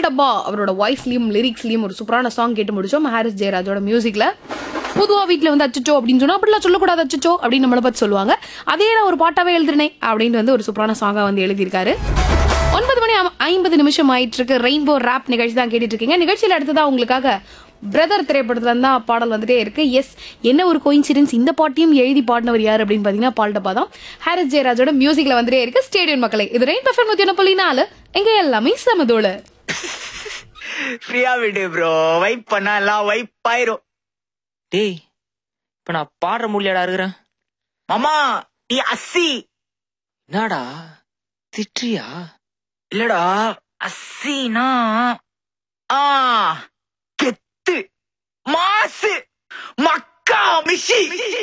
டப்பா அவரோட வாய்ஸ்லயும் லிரிக்ஸ்லயும் ஒரு சூப்பரான சாங் கேட்டு முடிச்சோம் ஹாரிஸ் ஜெயராஜோட மியூசிக்ல பொதுவா வீட்ல வந்து அச்சச்சோ அப்படின்னு சொன்னா அப்படிலாம் சொல்லக்கூடாது அச்சச்சோ அப்படின்னு நம்மளை பத்தி சொல்லுவாங்க அதே நான் ஒரு பாட்டாவே எழுதுனேன் அப்படின்னு வந்து ஒரு சூப்பரான சாங்கா வந்து எழுதியிருக்காரு ஒன்பது மணி ஐம்- ஐம்பது நிமிஷம் ஆயிட்டு இருக்கு ரெயின்போ ரேப் நிகழ்ச்சி தான் கேட்டுட்டு இருக்கீங்க நிகழ்ச்சியில அடுத்ததா உங்களுக்காக பிரதர் திரைப்படத்துல இருந்தா பாடல் வந்துட்டே இருக்கு எஸ் என்ன ஒரு கோயின்சிடன்ஸ் இந்த பாட்டையும் எழுதி பாடினவர் யார் அப்படின்னு பாத்தீங்கன்னா பால் டப்பா தான் ஹாரிஸ் ஜெயராஜோட மியூசிக்ல வந்துட்டே இருக்கு ஸ்டேடியம் மக்களை இது ரெயின் பஃபர் நூத்தி ஒன்று புள்ளி நாலு எங்க எல்லாமே சமதோல ஃப்ரீயா விடு ப்ரோ வைப் பண்ணா எல்லாம் வைப் ஆயிரும் டேய் இப்ப நான் பாடுற முடியாடா இருக்கிறேன் மாமா நீ அஸ்ஸி என்னடா திட்டுறியா இல்லடா அஸ்ஸினா ஆ கெத்து மாசு மக்கா மிஷி